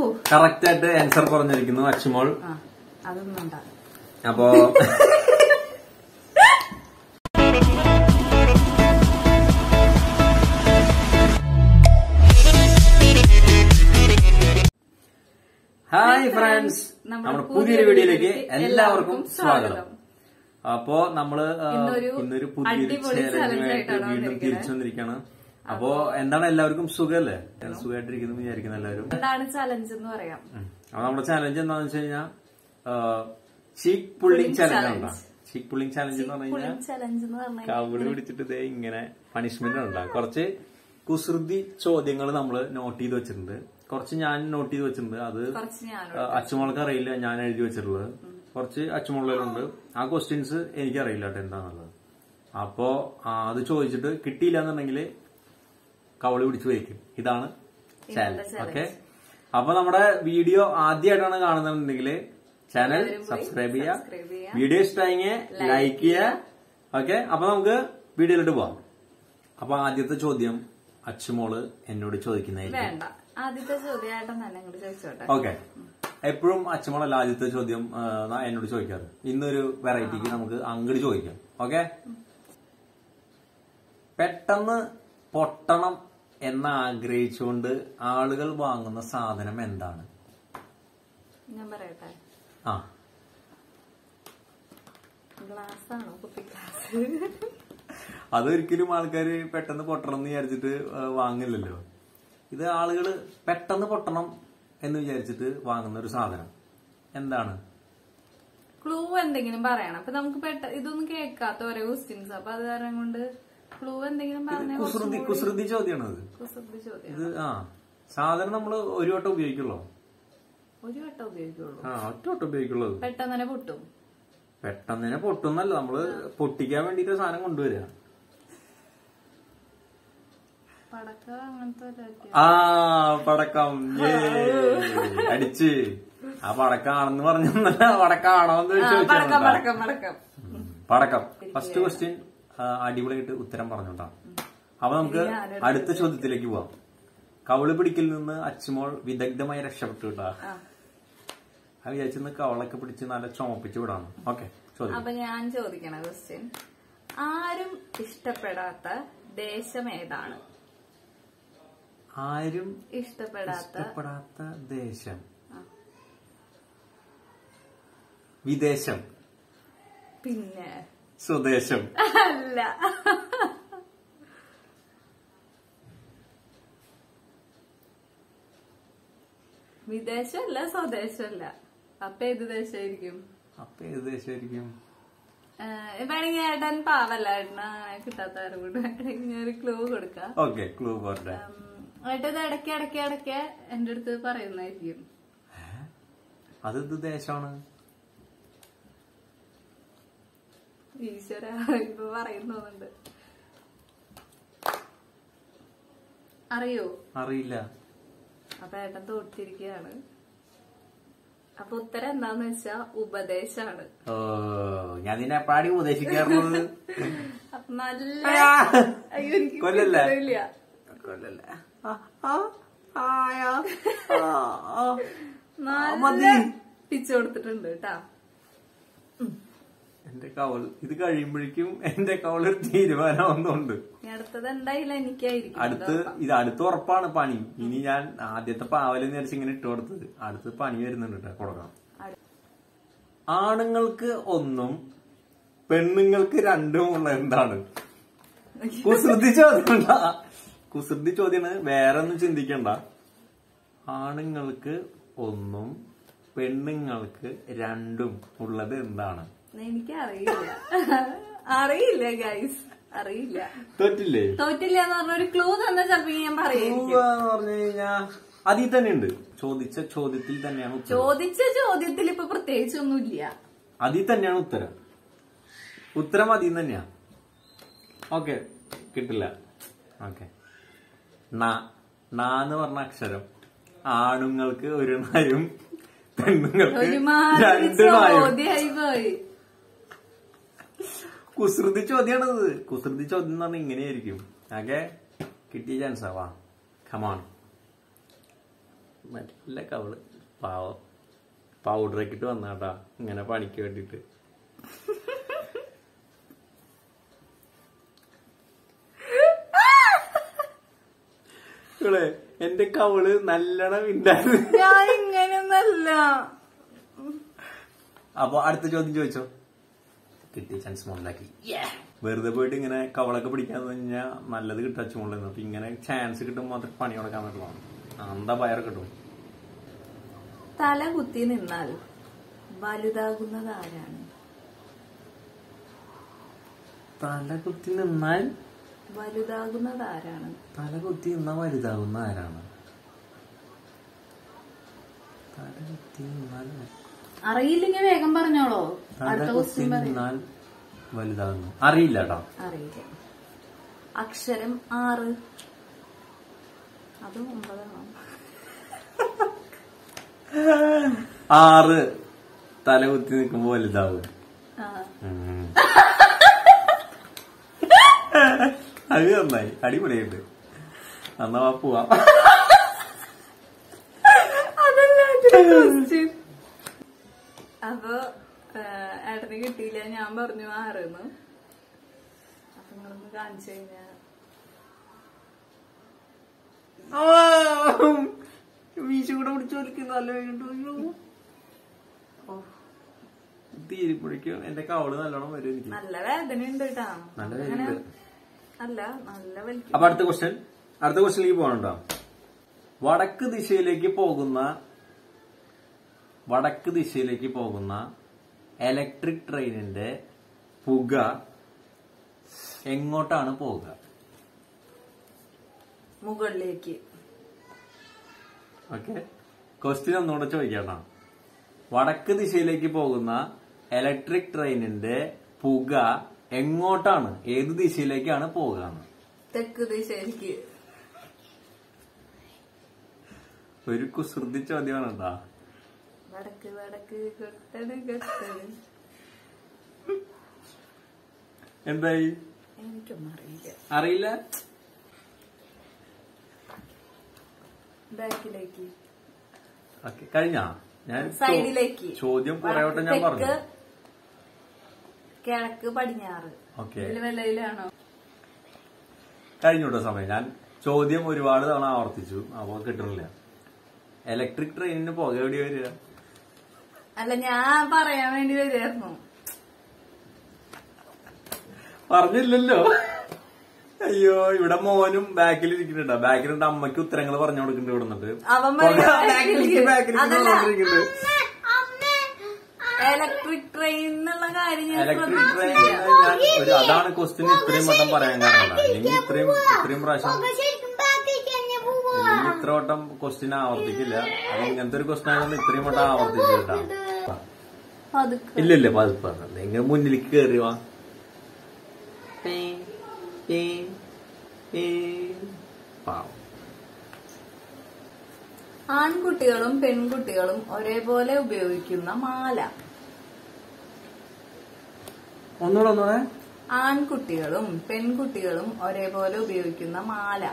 Correct ആയിട്ട് answer പറഞ്ഞിരിക്കുന്നു അച്ചുമോൾ ആ അതൊന്നും ഉണ്ടാ അപ്പോ ഹായ് ഫ്രണ്ട്സ് നമ്മുടെ നമ്മുടെ പുതിയ പുതിയൊരു വീഡിയോയിലേക്ക് വീഡിയോയിലേക്ക് എല്ലാവർക്കും എല്ലാവർക്കും സ്വാഗതം സ്വാഗതം. അപ്പോ നമ്മള് ആ, ഇന്നൊരു ഇന്നൊരു പുതിയൊരു അടിപൊളി challenge ചാലഞ്ചുമായിട്ട് ആയിട്ടാണ് വീണ്ടും വന്നിരിക്കുന്നത്. തിരിച്ചു വന്നിരിക്കുകയാണ് അപ്പോ എന്താണ് എല്ലാവർക്കും സുഖമല്ലേ സുഖമായിട്ടിരിക്കുന്നു വിചാരിക്കുന്ന എല്ലാവരും എന്താണ് ചലഞ്ച് എന്ന് പറയാം ഉം. അപ്പൊ നമ്മുടെ ചാലഞ്ച് എന്താണെന്ന് വെച്ച് കഴിഞ്ഞാൽ ചീക്ക് പുള്ളിങ് ചാലഞ്ച് ഉണ്ടോ ചീക്ക് പുള്ളിങ് ചാലഞ്ച് എന്ന് പറഞ്ഞു കഴിഞ്ഞാൽ ചലഞ്ച് എന്ന് പറഞ്ഞാൽ കവിള് പിടിച്ചിട്ട് ദേ ഇങ്ങനെ പണിഷ്മെന്റ് ഉണ്ടാകും കുറച്ച് കുസൃതി ചോദ്യങ്ങൾ നമ്മൾ നോട്ട് ചെയ്ത് വെച്ചിട്ടുണ്ട് കുറച്ച് ഞാൻ നോട്ട് ചെയ്ത് വെച്ചിട്ടുണ്ട് അത് കുറച്ച് ഞാൻ ആ, അച്ചുമോൾക്ക് അറിയില്ല ഞാൻ എഴുതി വെച്ചിട്ടുള്ളത് കുറച്ച് അച്ചുമോളിലുണ്ട് ആ ക്വസ്റ്റ്യൻസ് എനിക്കറിയില്ല കേട്ടോ എന്താന്നുള്ളത് അപ്പോ ആ, അത് ചോദിച്ചിട്ട് കിട്ടിയില്ല എന്നുണ്ടെങ്കിൽ കവളി പിടിച്ച് വയ്ക്കും ഇതാണ് ചാലഞ്ച് ഓക്കെ അപ്പൊ നമ്മുടെ വീഡിയോ ആദ്യമായിട്ടാണ് കാണുന്നുണ്ടെങ്കിൽ ചാനൽ സബ്സ്ക്രൈബ് ചെയ്യുക സബ്സ്ക്രൈബ് ചെയ്യുക വീഡിയോ ഇഷ്ടമായെങ്കിൽ ലൈക്ക് ചെയ്യുക ഓക്കെ അപ്പൊ നമുക്ക് വീഡിയോയിലോട്ട് പോവാം അപ്പൊ ആദ്യത്തെ ചോദ്യം അച്ചുമോള് എന്നോട് ചോദിക്കുന്നതായിരിക്കും വേണ്ട ആദ്യത്തെ ചോദ്യമായിട്ടും തന്നെ അങ്ങോട്ട് ചോദിച്ചോട്ടെ ഓക്കെ എപ്പോഴും അച്ചുമോളല്ല ആദ്യത്തെ ചോദ്യം ആ, ന- എന്നോട് ചോദിക്കാറ് ഇന്നൊരു വെറൈറ്റിക്ക് നമുക്ക് അങ്ങോട്ട് ചോദിക്കാം ഓക്കെ പെട്ടെന്ന് പൊട്ടണം എന്ന് ആഗ്രഹിച്ചുകൊണ്ട് ആളുകൾ വാങ്ങുന്ന സാധനം എന്താണ് ഞാൻ പറയട്ടെ ആ ഗ്ലാസ് ആണോ കുപ്പി ഗ്ലാസ് അതൊരിക്കലും ആൾക്കാര് പെട്ടെന്ന് പൊട്ടണം എന്ന് വിചാരിച്ചിട്ട് ആ, വാങ്ങില്ലല്ലോ ഇത് ആളുകൾ പെട്ടെന്ന് പൊട്ടണം എന്ന് വിചാരിച്ചിട്ട് വാങ്ങുന്ന ഒരു സാധനം എന്താണ് ക്ലൂ എന്തെങ്കിലും പറയണം അപ്പൊ നമുക്ക് പെട്ട ഇതൊന്നും കേൾക്കാത്ത ഓരോ ക്വസ്റ്റ്യൻസ് അപ്പൊ അത് കാരണം കൊണ്ട് ക്ലൂ എന്തെങ്കിലും പറഞ്ഞാൽ കുസൃതി കുസൃതി ചോദ്യമാണത് കുസൃതി ചോദ്യം ഇത് ആ സാധനം നമ്മൾ ഒരു വട്ടം ഉപയോഗിക്കുള്ളൂ ഒരു വട്ടം ഉപയോഗിക്കുള്ളൂ ആ ഒറ്റ വട്ടം ഉപയോഗിക്കുള്ളത് പെട്ടെന്ന് തന്നെ പൊട്ടും പെട്ടെന്ന് തന്നെ പൊട്ടുന്നല്ല നമ്മള് പൊട്ടിക്കാൻ വേണ്ടിട്ട് സാധനം കൊണ്ടുവരിക പടക്ക അങ്ങനത്തെ വല്ലതൊക്കെ. ആ പടക്കം Yay. അടിച്ച് ആ പടക്കാണെന്ന് പറഞ്ഞല്ല പടക്കാണോന്ന് ആ, ചോദിച്ചാൽ പടക്കം പടക്കം പടക്കം പടക്കം ഫസ്റ്റ് ക്വസ്റ്റ്യൻ അടിപൊളിയായിട്ട് ഉത്തരം പറഞ്ഞോട്ടാ അപ്പൊ നമുക്ക് അടുത്ത ചോദ്യത്തിലേക്ക് പോവാം കവള് പിടിക്കൽ നിന്ന് അച്ചുമോൾ വിദഗ്ധമായി രക്ഷപ്പെട്ടു കേട്ടാ ആ. ആ വിചാരിച്ചിരുന്ന് കവളൊക്കെ പിടിച്ച് നല്ല ചുമപ്പിച്ച് വിടാണ് ഓക്കെ ചോദ്യം അപ്പൊ ഞാൻ ചോദിക്കണ ക്വസ്റ്റ്യൻ ആരും ഇഷ്ടപ്പെടാത്ത ദേശം ഏതാണ് ആരും ഇഷ്ടപ്പെടാത്ത ഇഷ്ടപ്പെടാത്ത ദേശം ആ. വിദേശം പിന്നെ സ്വദേശം അല്ല വിദേശമല്ല സ്വദേശമല്ല അപ്പൊ ഏത് ദേശമായിരിക്കും അപ്പൊ ഏത് ദേശമായിരിക്കും ഏഹ് വേണമെങ്കിൽ ഏട്ടൻ പാവല്ല ഏട്ടന് അങ്ങനെ കിട്ടാത്ത അറിവുണ്ട് വേണമെങ്കിൽ ഒരു ക്ലൂ കൊടുക്കാം ഓക്കെ ക്ലൂ പോരട്ടെ ഏട്ടൻ ഇത് ഇടയ്ക്ക് ഇടയ്ക്ക് ഇടയ്ക്ക് എന്റെ അടുത്ത് പറയുന്നതായിരിക്കും അത് ഇത് ദേശമാണ് ഈശ്വര ഇപ്പൊ പറയുന്നുണ്ട് അറിയോ അറിയില്ല അപ്പൊ ഏട്ടൻ തോറ്റിരിക്കുകയാണ് അപ്പൊ ഉത്തരം എന്താന്ന് വെച്ചാ ഉപദേശാണ് ഓ ഞാൻ നിന്നെ എപ്പാടി ഉപദേശിക്കാറുള്ളത് അപ്പൊ നല്ല അയ്യാ. അയ്യോ എനിക്ക് കൊല്ലല്ലേ? കിട്ടുന്നില്ല. കൊല്ലല്ലേ ആ, ആ, ആയാ. ആ, ആ. നല്ല മതി. പിച്ച് കൊടുത്തിട്ടുണ്ട് കേട്ടാ എന്റെ കവൾ ഇത് കഴിയുമ്പോഴേക്കും എന്റെ കവൾ ഒരു തീരുമാനമൊന്നുണ്ട് ഇനി അടുത്തത് എന്തായാലും എനിക്കായിരിക്കും അടുത്ത് ഇത് അടുത്ത ഉറപ്പാണ് പണി ഇനി ഞാൻ ആദ്യത്തെ പാവലെന്ന് വിചാരിച്ച് ഇങ്ങനെ ഇട്ട് കൊടുത്തത് അടുത്ത് പണി വരുന്നുണ്ട് കേട്ടോ കൊടുക്കണം അടു- ആണുങ്ങൾക്ക് ഒന്നും പെണ്ണുങ്ങൾക്ക് രണ്ടും ഉള്ള എന്താണ് കുസൃതി ചോദ്യം കുസൃതി ചോദ്യാണ് വേറെ ഒന്നും ചിന്തിക്കണ്ട ആണുങ്ങൾക്ക് ഒന്നും പെണ്ണുങ്ങൾക്ക് രണ്ടും ഉള്ളത് എന്താണ് എനിക്ക് അറിയില്ല അറിയില്ല ഗൈസ് അറിയില്ല തോറ്റില്ലേ തോറ്റില്ല എന്ന് പറഞ്ഞ ഒരു ക്ലൂ തന്നാ ചിലപ്പോ ഞാൻ പറയും എന്ന് പറഞ്ഞു കഴിഞ്ഞാ അതിൽ തന്നെ ഉണ്ട് ചോദിച്ച ചോദ്യത്തിൽ തന്നെയാണ് ഉത്തരം ചോദിച്ച ചോദ്യത്തിൽ ഇപ്പൊ പ്രത്യേകിച്ച് ഒന്നുമില്ല അതിൽ തന്നെയാണ് ഉത്തരം ഉത്തരം അതിൽ തന്നെയാ ഓക്കെ കിട്ടില്ല ഓക്കെ എന്ന് പറഞ്ഞ അക്ഷരം ആണുങ്ങൾക്ക് ഒരു നായും പെണ്ണുങ്ങൾക്ക് ഒരുമാതിരി രണ്ട് നായും ചോദ്യായി പോയി കുസൃതി ചോദ്യമാണത് കുസൃതി ചോദ്യം എന്ന് പറഞ്ഞാൽ ഇങ്ങനെയായിരിക്കും ഓക്കെ കിട്ടിയ ചാൻസാ വാ കമാൺ നല്ല കവള് പാവം പൗഡറൊക്കെ ഇട്ട് വന്നാട്ടാ ഇങ്ങനെ പണിക്ക് വേണ്ടിട്ട് ഇവിടെ എന്റെ കവള് നല്ലോണം ഉണ്ടായിരുന്നു ഞാൻ ഇങ്ങനെയൊന്നല്ല അപ്പൊ അടുത്ത ചോദ്യം ചോദിച്ചോ കിട്ടിയ ചാൻസ് മുകളിലാക്കി വെറുതെ പോയിട്ട് ഇങ്ങനെ കവളൊക്കെ പിടിക്കാന്ന് കഴിഞ്ഞാൽ നല്ലത് കിട്ടാ ചൂണ്ടുന്നു അപ്പൊ ഇങ്ങനെ ചാൻസ് കിട്ടുമ്പോൾ മാത്രം പണി കൊടുക്കാൻ പറ്റുള്ളൂ എന്താ പയർ കിട്ടും തല കുത്തി നിന്നാൽ വലുതാകുന്നത് ആരാണ് തല കുത്തി നിന്നാൽ വലുതാകുന്നത് ആരാണ് തല കുത്തി നിന്നാൽ വലുതാകുന്ന ആരാണ് തല കുത്തി നിന്നാൽ അറിയില്ലെങ്കിൽ വേഗം പറഞ്ഞോളോ തല അടുത്ത കുത്തി ക്വസ്റ്റ്യൻ പറയും നിന്നാൽ വലുതാകുന്നു അറിയില്ല കേട്ടോ അറിയില്ല അക്ഷരം ആറ് അത് ഒമ്പതാണോ ആറ് തല കുത്തി നിൽക്കുമ്പോ വലുതാവും ആ. ഉം. അത് നന്നായി അടിപൊളിയായിട്ട് എന്നാ വാ പോവാം അതല്ല ക്വസ്റ്റ്യൻ അപ്പൊ ഏഹ്, ഏട്ടന് കിട്ടിയില്ല ഞാൻ പറഞ്ഞു ആറെന്ന് അപ്പൊ നിങ്ങളൊന്ന് കാണിച്ചു കഴിഞ്ഞാ വീശ കൂടെ പിടിച്ചു വലിക്കുന്നല്ലോ തീരുമ്പോഴേക്കും എന്റെ കവള് നല്ലോണം വരും എനിക്ക് നല്ല വേദന ഉണ്ട് കേട്ടാ നല്ല വേദനയുണ്ട്. അല്ല നല്ല വലിക്കും അപ്പൊ അടുത്ത ക്വസ്റ്റ്യൻ അടുത്ത ക്വസ്റ്റ്യനിലേക്ക് പോകണുണ്ടോ വടക്ക് ദിശയിലേക്ക് പോകുന്ന വടക്ക് ദിശയിലേക്ക് പോകുന്ന ഇലക്ട്രിക് ട്രെയിനിന്റെ പുക എങ്ങോട്ടാണ് പോവുക മുകളിലേക്ക് ഓക്കെ ക്വസ്റ്റ്യൻ ഒന്നുകൂടെ ചോദിക്കണം വടക്ക് ദിശയിലേക്ക് പോകുന്ന ഇലക്ട്രിക് ട്രെയിനിന്റെ പുക എങ്ങോട്ടാണ് ഏത് ദിശയിലേക്കാണ് പോകുക തെക്ക് ദിശയിലേക്ക് ഒരു കുസൃതി ചോദ്യമാണ് കേട്ടാ വടക്ക് വടക്ക് കൊട്ടട് കൊട്ടട് എന്തായി എനിക്കൊന്നും അറിയില്ല അറിയില്ല ബാക്കിലേക്ക് ഓക്കെ കഴിഞ്ഞാ ഞാൻ ചോ- സൈഡിലേക്ക് ചോദ്യം കുറെ വട്ടം ഞാൻ തെക്ക്, പറഞ്ഞു കിഴക്ക് പടിഞ്ഞാറ് ഓക്കെ ഇതില് വല്ലയിലാണോ കഴിഞ്ഞു കേട്ടോ സമയം ഞാൻ ചോദ്യം ഒരുപാട് തവണ ആവർത്തിച്ചു അപ്പൊ കിട്ടണില്ല ഇലക്ട്രിക് ട്രെയിനിന് പുക എവിടെ വരിക അല്ല ഞാൻ പറയാൻ വേണ്ടി വരുമായിരുന്നു പറഞ്ഞില്ലല്ലോ അയ്യോ ഇവിടെ മോനും ബാക്കിൽ ഇരിക്കുന്നുണ്ട് ബാക്കിലുണ്ട് അമ്മയ്ക്ക് ഉത്തരങ്ങൾ പറഞ്ഞു കൊടുക്കുന്നുണ്ട് ഇവിടെ നിന്നിട്ട് അവൻ ബാക്കിലേക്ക് ബാക്കിലേക്ക് അതല്ല പറഞ്ഞോണ്ടിരിക്കുന്നുണ്ട് ഇലക്ട്രിക് ട്രെയിൻ എന്നുള്ള കാര്യം ഞാൻ ഇലക്ട്രിക് ട്രെയിൻ ശ്രദ്ധിച്ചില്ല ഞാൻ ഒരു അതാണ് ക്വസ്റ്റ്യൻ ഇത്രയും വട്ടം പറയാൻ കാരണം അല്ലെങ്കിൽ ഇത്രയും ഇത്രയും പ്രാവശ്യം ഇല്ലെങ്കിൽ ഇത്ര വട്ടം ക്വസ്റ്റ്യൻ ആവർത്തിക്കില്ല അത് ഇങ്ങനത്തെ ഒരു ക്വസ്റ്റ്യൻ ആയതുകൊണ്ട് ഇത്രയും വട്ടം ആവർത്തിച്ചു കേട്ടാ പതുക്കെ ഇല്ല ഇല്ല പതിപ്പ് നിങ്ങൾ മുന്നിലേക്ക് കയറി വാ പേ, പേ, പേ. പാവം. ആൺകുട്ടികളും പെൺകുട്ടികളും ഒരേപോലെ ഉപയോഗിക്കുന്ന മാല ഒന്നുകൂടെ ഒന്നുകൂടെ ആൺകുട്ടികളും പെൺകുട്ടികളും ഒരേപോലെ ഉപയോഗിക്കുന്ന മാല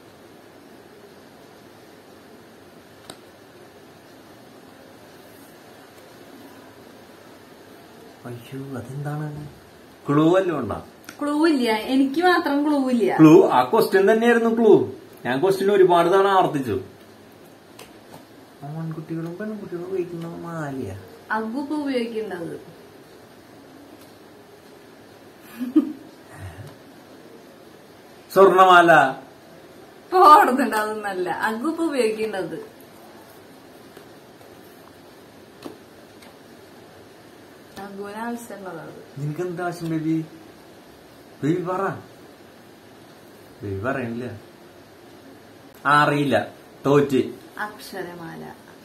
അയ്യോ അതെന്താണ് ക്ലൂ വല്ലതും ഉണ്ടോ ക്ലൂ ഇല്ല എനിക്ക് മാത്രം ക്ലൂ ഇല്ല ക്ലൂ ആ ക്വസ്റ്റ്യൻ തന്നെയായിരുന്നു ക്ലൂ ഞാൻ ക്വസ്റ്റ്യൻ ഒരുപാട് തവണ ആവർത്തിച്ചു ആൺകുട്ടികളും പെൺകുട്ടികളും ഉപയോഗിക്കുന്ന മാലിയ അഗ്ഗുപ്പ് ഉപയോഗിക്കേണ്ടത് സ്വർണമാല പോടുന്നുണ്ട് അതൊന്നല്ല അഗ്ഗുപ്പ് ഉപയോഗിക്കേണ്ടത് അഗ്ഗുവിന് ആവശ്യമുള്ളത് അത് നിനക്ക് എന്താ ആവശ്യം ബേബി ബേബി പറ ബേബി പറയണില്ല ആ, അറിയില്ല തോറ്റ് അക്ഷരമാല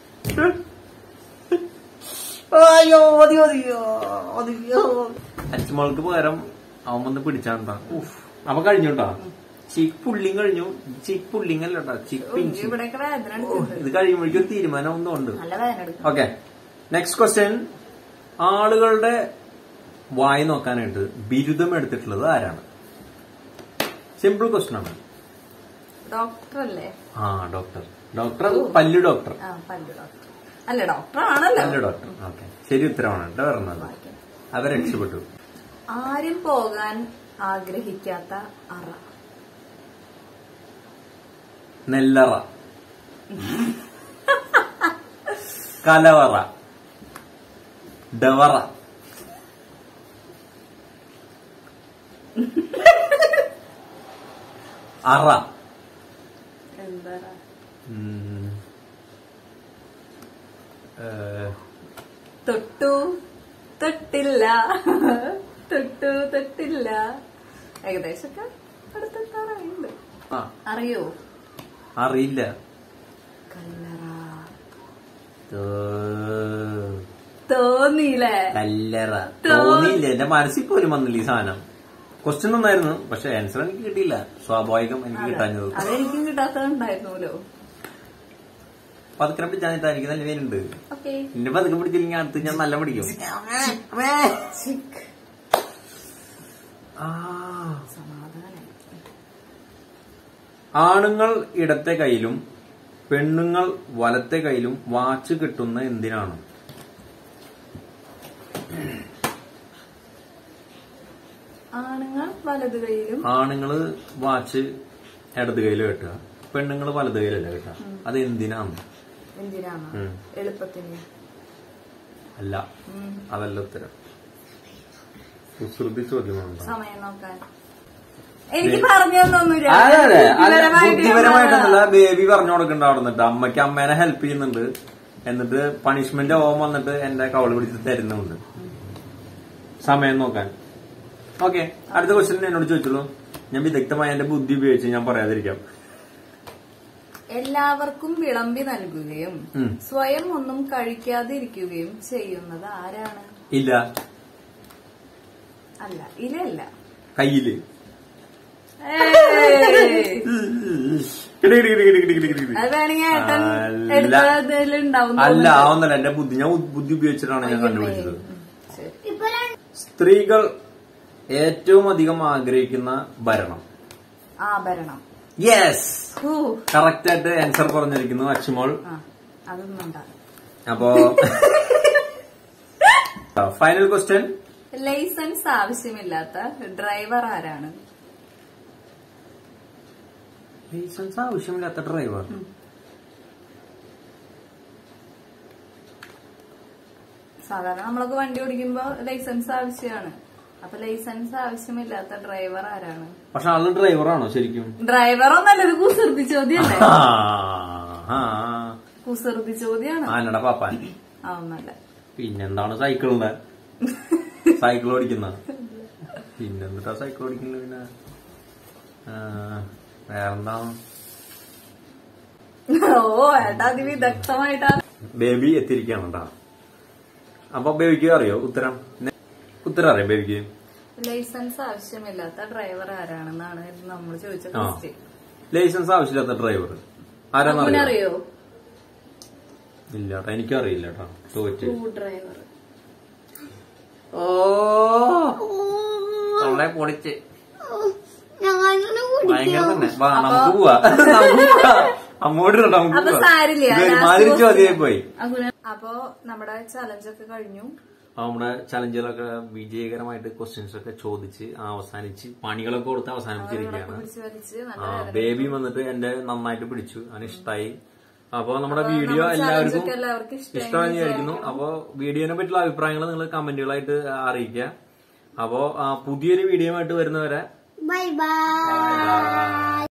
അയ്യോ മതി മതിയോ മതിയോ അച്ഛമോൾക്ക് പകരം അവൻ വന്ന് പിടിച്ചാണ്ടാ അപ്പൊ കഴിഞ്ഞു കേട്ടോ ചീക്ക് പുള്ളിയും കഴിഞ്ഞു ചീക്ക് പുള്ളിങ് അല്ല കേട്ടോ ചീക്ക് പിഞ്ച് ഇവിടെയൊക്കെ വേദന എടുക്കുന്നുണ്ട് ഇത് കഴിയുമ്പോഴേക്കും ഒരു തീരുമാനം ഒന്നും ഉണ്ട് നല്ല വേദന എടുക്കും ഓക്കെ നെക്സ്റ്റ് ക്വസ്റ്റ്യൻ ആളുകളുടെ വായി നോക്കാനായിട്ട് ബിരുദം എടുത്തിട്ടുള്ളത് ആരാണ് സിമ്പിൾ ക്വസ്റ്റ്യൻ ആണ് ഡോക്ടർ അല്ലേ ആ ഡോക്ടർ ഡോക്ടർ പല്ലു ഡോക്ടർ ആ പല്ല് ഡോക്ടർ അല്ല ഡോക്ടർ ആണല്ലോ പല്ലു ഡോക്ടർ ഓക്കെ ശരി ഉത്തരമാണ് കേട്ടോ പറഞ്ഞത് അവർ രക്ഷപ്പെട്ടു ആരും പോകാൻ ആഗ്രഹിക്കാത്ത അറ നെല്ലറ കലവറ ഡവറ അറ എന്താ ഉം. ഏ, തൊട്ടു തൊട്ടില്ല തൊട്ടു തൊട്ടില്ല ഏകദേശമൊക്കെ അടുത്തെത്താറുണ്ട് ആ, അറിയോ അറിയില്ല കല്ലറ തോ- തോന്നിയില്ലേ കല്ലറ തോന്നിയില്ല എന്റെ മനസ്സിൽ പോലും വന്നില്ല ഈ സാധനം ക്വസ്റ്റ്യൻ ഒന്നായിരുന്നു പക്ഷെ ആൻസർ എനിക്ക് കിട്ടിയില്ല സ്വാഭാവികം എനിക്ക് കിട്ടാഞ്ഞത് അതെനിക്കും കിട്ടാത്തതുണ്ടായിരുന്നല്ലോ പതുക്കെ പിടിച്ചാൽ എനിക്ക് നല്ല പേരുണ്ട് ഓക്കെ എന്റെ പതുക്കെ പിടിച്ചില്ലെങ്കിൽ അടുത്ത് ഞാൻ നല്ല പിടിക്കും ആ. സമാധാനം ആണുങ്ങൾ ഇടത്തെ കയ്യിലും പെണ്ണുങ്ങൾ വലത്തെ കയ്യിലും വാച്ച് കിട്ടുന്ന എന്തിനാണ് ആണുങ്ങൾ വലത് കൈയിലും ആണുങ്ങള് വാച്ച് ഇടത് കയ്യിൽ കെട്ടുക പെണ്ണുങ്ങൾ വലത് കയ്യിലല്ല കെട്ടുക അത് എന്തിനാണ് എന്തിനാണ് ഉം. എളുപ്പത്തിന് അല്ല ഉം. അതല്ല ഉത്തരം കുസൃതി ചോദ്യമാണ് സമയം നോക്കാൻ എനിക്ക് പറഞ്ഞു തന്നൊന്നുമില്ല അതെ അതെ അല്ല ബുദ്ധിപരമായിട്ട് ഞാൻ ബുദ്ധിപരമായിട്ടൊന്നുമല്ല ബേബി പറഞ്ഞു കൊടുക്കണ്ട അവിടെ നിന്നിട്ട് അമ്മയ്ക്ക് അമ്മേനെ ഹെൽപ്പ് ചെയ്യുന്നുണ്ട് എന്നിട്ട് പണിഷ്മെന്റ് ഓം വന്നിട്ട് എന്റെ കവള് പിടിച്ച് തരുന്നുണ്ട് സമയം നോക്കാൻ ഓക്കെ അടുത്ത ക്വസ്റ്റ്യൻ എന്നോട് ചോദിച്ചുള്ളൂ ഞാൻ വിദഗ്ധമായ എന്റെ ബുദ്ധി ഉപയോഗിച്ച് ഞാൻ പറയാതിരിക്കാം എല്ലാവർക്കും വിളമ്പി നൽകുകയും ഉം. സ്വയം ഒന്നും കഴിക്കാതിരിക്കുകയും ചെയ്യുന്നത് ആരാണ് ഇല്ല അല്ല ഇലല്ല കയ്യില് ഏയ്. കിടി കിടി കിടി കിടി കിടി കിടി കിടി. അത് വേണമെങ്കിൽ ഏട്ടൻ അല്ല. എടുത്തതിലുണ്ടാവും അല്ല ആവുന്നല്ല എന്റെ ബുദ്ധി ഞാൻ ബുദ്ധി ഉപയോഗിച്ചിട്ടാണ് ഞാൻ കണ്ടുപിടിച്ചത് ശരി സ്ത്രീകൾ ഏറ്റവും അധികം ആഗ്രഹിക്കുന്ന ഭരണം ആഭരണം യെസ് ഹൂ. കറക്റ്റ് ആയിട്ട് ആൻസർ പറഞ്ഞിരിക്കുന്നു അച്ചുമോൾ ആ അതൊന്നും ഉണ്ടാകും അപ്പോ ഫൈനൽ ക്വസ്റ്റ്യൻ ലൈസൻസ് ആവശ്യമില്ലാത്ത ഡ്രൈവർ ആരാണ് ലൈസൻസ് ആവശ്യമില്ലാത്ത ഡ്രൈവർ സാധാരണ നമ്മളൊക്കെ വണ്ടി ഓടിക്കുമ്പോ ലൈസൻസ് ആവശ്യമാണ് അപ്പൊ ലൈസൻസ് ആവശ്യമില്ലാത്ത ഡ്രൈവർ ആരാണ് പക്ഷെ ആള് ഡ്രൈവറാണോ ശരിക്കും ഡ്രൈവർ ഒന്നല്ല ഇത് കുസൃതി ചോദ്യല്ലേ ആ, ആ, കുസൃതി ചോദ്യാണ് ആനട പാപ്പാൻ അതൊന്നല്ല പിന്നെന്താണ് സൈക്കിളിന്റെ സൈക്കിൾ ഓടിക്കുന്ന പിന്നെന്താ സൈക്കിൾ ഓടിക്കുന്നത് പിന്നെ ആ, വേറെന്താണ് ഓ ഏട്ടാ അതിവിദഗ്ധമായിട്ടാണ് ബേബി എത്തിയിരിക്കുകയാണ് കേട്ടോ അപ്പൊ ബേബിക്ക് അറിയോ ഉത്തരം ഉത്തരം അറിയാം ബേബിക്ക് ലൈസൻസ് ആവശ്യമില്ലാത്ത ഡ്രൈവർ ആരാണെന്നാണ് നമ്മൾ ചോദിച്ച ആ ക്വസ്റ്റ്യൻ ലൈസൻസ് ആവശ്യമില്ലാത്ത ഡ്രൈവർ ആരാന്നറിയോ അറിയോ ഇല്ല കേട്ടോ എനിക്കും അറിയില്ല കേട്ടോ തോറ്റ് സ്ക്രൂ ഡ്രൈവർ ഓ തൊള്ളെ പൊളിച്ച് ഭയങ്കര തന്നെ വാ നമുക്ക് പോവാ നമുക്ക് പോവാ അങ്ങോട്ട് കേട്ടോ നമുക്ക് അപ്പൊ പോവാ. സാരില്ല ഇത് ഒരുമാതിരി ചോദ്യമായി പോയി അപ്പൊ നമ്മുടെ ചലഞ്ച് ഒക്കെ കഴിഞ്ഞു അപ്പൊ നമ്മുടെ ചലഞ്ചുകളൊക്കെ വിജയകരമായിട്ട് ക്വസ്റ്റ്യൻസ് ഒക്കെ ചോദിച്ച് അവസാനിച്ച് പണികളൊക്കെ കൊടുത്ത് അവസാനിപ്പിച്ചിരിക്കുകയാണ് പിടിച്ചു വലിച്ച് ആ നല്ല ബേബി വന്നിട്ട് എന്റെ നന്നായിട്ട് പിടിച്ചു അതിന് ഇഷ്ടായി അപ്പൊ നമ്മുടെ അപ്പൊ വീഡിയോ നമ്മുടെ എല്ലാവർക്കും challenge ഒക്കെ എല്ലാവർക്കും ഇഷ്ടായി ഇഷ്ടമായി വിചാരിക്കുന്നു അപ്പൊ വീഡിയോനെ പറ്റിയുള്ള അഭിപ്രായങ്ങൾ നിങ്ങൾ കമന്റുകളായിട്ട് അറിയിക്കുക അപ്പോ ആ, പുതിയൊരു വീഡിയോ ആയിട്ട് വരുന്നവരെ Bye bye.